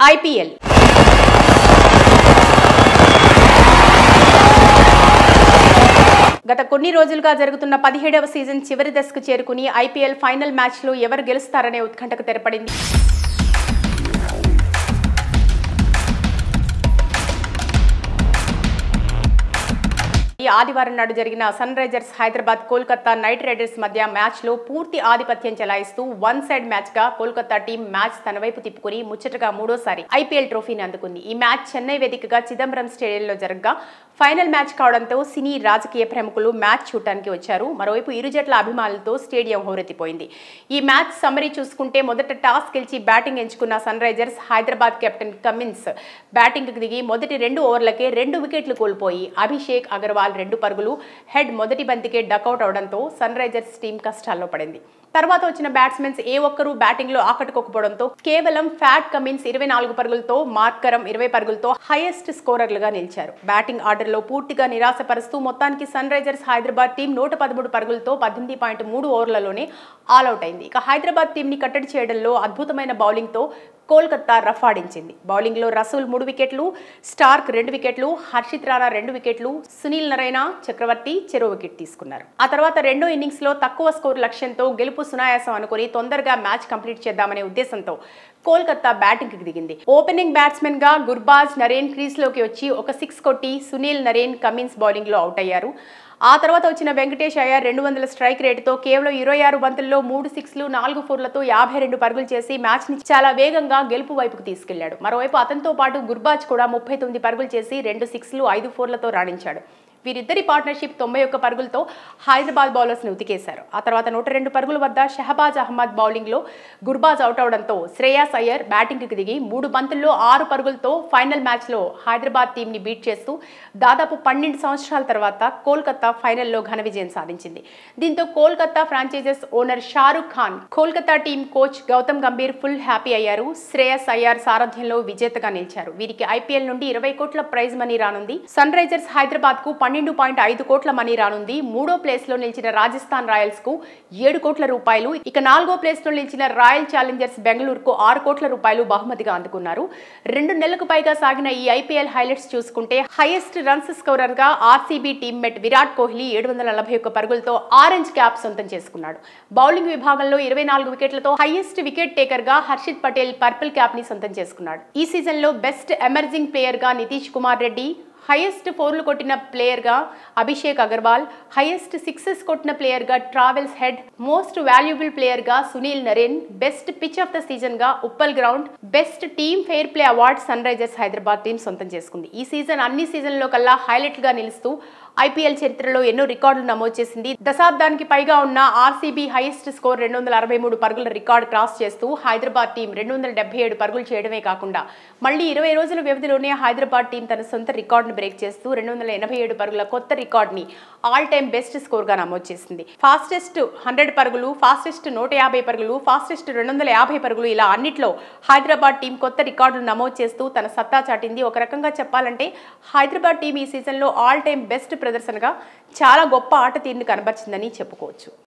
IPL గత కొన్ని రోజులుగా జరుగుతున్న పదిహేడవ సీజన్ చివరి దశకు చేరుకుని ఐపీఎల్ ఫైనల్ మ్యాచ్లో ఎవరు గెలుస్తారనే ఉత్కంఠకు తెరపడింది ఈ ఆదివారం నాడు జరిగిన Sunrisers Hyderabad Kolkata Knight Riders మధ్య మ్యాచ్లో పూర్తి ఆధిపత్యం చెలాయిస్తూ వన్ సైడ్ మ్యాచ్ గా కోల్కతా టీం మ్యాచ్ తన వైపు తిప్పుకుని ముచ్చటగా మూడోసారి ఐపీఎల్ ట్రోఫీని అందుకుంది ఈ మ్యాచ్ చెన్నై వేదికగా చిదంబరం స్టేడియంలో జరగగా ఫైనల్ మ్యాచ్ కావడంతో సినీ రాజకీయ ప్రముఖులు మ్యాచ్ చూడటానికి వచ్చారు మరోవైపు ఇరు జట్ల అభిమానులతో స్టేడియం హోరెత్తిపోయింది ఈ మ్యాచ్ సమ్మరీ చూసుకుంటే మొదట టాస్ గెలిచి బ్యాటింగ్ ఎంచుకున్న Sunrisers Hyderabad captain Cummins బ్యాటింగ్కి దిగి మొదటి రెండు ఓవర్లకే రెండు వికెట్లు కోల్పోయి అభిషేక్ అగర్వాల్ రెండు పరుగులు హెడ్ మొదటి బంతికే డకౌట్ అవడంతో సన్ రైజర్స్ టీం కష్టాల్లో పడింది తర్వాత వచ్చిన బ్యాట్స్మెన్స్ ఏ ఒక్కరూ బ్యాటింగ్ లో ఆకట్టుకోకపోవడంతో కేవలం ఫ్యాట్ కమిన్స్ ఇరవై నాలుగు పరుగులతో మార్కరం ఇరవై పరుగులతో హైయెస్ట్ స్కోరర్లుగా నిలిచారు బ్యాటింగ్ ఆర్డర్లో పూర్తిగా నిరాశపరుస్తూ మొత్తానికి సన్ రైజర్స్ హైదరాబాద్ టీం నూట పదమూడు పరుగులతో పద్దెనిమిది పాయింట్ మూడు ఓవర్లలోనే ఆల్అౌట్ అయింది ఇక హైదరాబాద్ టీంని కట్టడి చేయడంలో అద్భుతమైన బౌలింగ్తో కోల్కతా రఫ్ ఆడించింది బౌలింగ్లో రసూల్ మూడు వికెట్లు స్టార్క్ రెండు వికెట్లు హర్షిత్ రాణా రెండు వికెట్లు సునీల్ నరైనా చక్రవర్తి చెరో వికెట్ తీసుకున్నారు ఆ తర్వాత రెండో ఇన్నింగ్స్ లో తక్కువ స్కోర్ లక్ష్యంతో గెలుపు సునాయాసం అనుకుని తొందరగా మ్యాచ్ కంప్లీట్ చేద్దామనే ఉద్దేశంతో కోల్కతా బ్యాటింగ్ కి దిగింది ఓపెనింగ్ బ్యాట్స్మెన్ గా గుర్బాజ్ నరేన్ క్రీజ్ లోకి వచ్చి ఒక సిక్స్ కొట్టి సునీల్ నరేన్ కమిన్స్ బౌలింగ్ లో అవుట్ అయ్యారు ఆ తర్వాత వచ్చిన వెంకటేష్ అయ్యర్ రెండు వందల స్ట్రైక్ రేటుతో కేవలం ఇరవై ఆరు బంతుల్లో మూడు సిక్స్లు నాలుగు ఫోర్లతో యాభై రెండు పరుగులు చేసి మ్యాచ్ని చాలా వేగంగా గెలుపు వైపుకు తీసుకెళ్లాడు మరోవైపు అతనితో పాటు గుర్బాజ్ కూడా ముప్పై తొమ్మిది పరుగులు చేసి రెండు సిక్స్లు ఐదు ఫోర్లతో రాణించాడు వీరిద్దరి పార్ట్నర్షిప్ తొంభై ఒక్క పరుగులతో హైదరాబాద్ బౌలర్స్ని ఉతికేశారు ఆ తర్వాత నూట రెండు పరుగుల వద్ద షహబాజ్ అహ్మద్ బౌలింగ్లో గుర్బాజ్ అవుట్ అవడంతో శ్రేయాస్ అయ్యర్ బ్యాటింగ్కి దిగి మూడు బంతుల్లో ఆరు పరుగులతో ఫైనల్ మ్యాచ్లో హైదరాబాద్ టీంని బీట్ చేస్తూ దాదాపు పన్నెండు సంవత్సరాల తర్వాత కోల్కతా ఫైనల్లో ఘన విజయం సాధించింది దీంతో Kolkata franchises owner Shah Rukh Khan Kolkata team coach Gautam Gambhir full happy అయ్యారు శ్రేయస్ అయ్యార్ సారథ్యంలో విజేతగా నిలిచారు వీరికి ఐపీఎల్ నుండి ఇరవై కోట్ల ప్రైజ్ మనీ రానుంది సన్ రైజర్స్ హైదరాబాద్ కు పన్నెండు పాయింట్ ఐదు కోట్ల మనీ రానుంది మూడో ప్లేస్ లో నిలిచిన రాజస్థాన్ రాయల్స్ కు ఏడు కోట్ల రూపాయలు ఇక నాలుగో ప్లేస్ లో నిలిచిన రాయల్ ఛాలెంజర్స్ బెంగళూరుకు ఆరు కోట్ల రూపాయలు బహుమతిగా అందుకున్నారు రెండు నెలలకు పైగా సాగిన ఈ ఐపీఎల్ హైలైట్స్ చూసుకుంటే హైయెస్ట్ రన్స్ స్కోరర్ గా ఆర్సీబీ టీమ్మేట్ విరాట్ కోహ్లీ ఏడు వందల నలభై ఒక్క పరుగులతో ఆరెంజ్ క్యాప్ సొంతం చేసుకున్నాడు బౌలింగ్ విభాగంలో ఇరవై నాలుగు వికెట్లతో హైయెస్ట్ వికెట్ టేకర్ గా హర్షిత్ పటేల్ పర్పుల్ క్యాప్ ని సొంతం చేసుకున్నాడు ఈ సీజన్ లో బెస్ట్ ఎమర్జింగ్ ప్లేయర్ గా నితీష్ కుమార్ రెడ్డి హైయెస్ట్ ఫోర్లు కొట్టిన ప్లేయర్గా అభిషేక్ అగర్వాల్ హైయెస్ట్ సిక్సెస్ కొట్టిన ప్లేయర్గా ట్రావెల్స్ హెడ్ మోస్ట్ వాల్యుబుల్ ప్లేయర్గా Sunil Narine best pitch of the సీజన్గా Uppal ground best team fair play award Sunrisers Hyderabad team సొంతం చేసుకుంది ఈ సీజన్ అన్ని సీజన్లో కల్లా హైలైట్గా నిలుస్తూ ఐపీఎల్ చరిత్రలో ఎన్నో రికార్డులు నమోదు చేసింది దశాబ్దానికి పైగా ఉన్న ఆర్సీబీ హైయెస్ట్ స్కోర్ రెండు వందల అరవై మూడు పరుగుల రికార్డు క్రాస్ చేస్తూ హైదరాబాద్ టీం రెండు వందల డెబ్బై ఏడు పరుగులు చేయడమే కాకుండా మళ్ళీ ఇరవై రోజుల వ్యవధిలోనే హైదరాబాద్ టీం తన సొంత రికార్డును బ్రేక్ చేస్తూ రెండు వందల ఎనభై ఏడు పరుగుల కొత్త రికార్డుని ఆల్ టైమ్ బెస్ట్ స్కోర్గా నమోదు చేసింది ఫాస్టెస్ట్ హండ్రెడ్ పరుగులు ఫాస్టెస్ట్ నూట యాభై పరుగులు ఫాస్టెస్ట్ రెండు వందల యాభై పరుగులు ఇలా అన్నిట్లో హైదరాబాద్ టీం కొత్త రికార్డులు నమోదు చేస్తూ తన సత్తా చాటింది ఒక రకంగా చెప్పాలంటే హైదరాబాద్ టీం ఈ సీజన్లో ఆల్ టైమ్ బెస్ట్ ప్రదర్శనగా చాలా గొప్ప ఆట తీరును కనబరిచిందని చెప్పుకోవచ్చు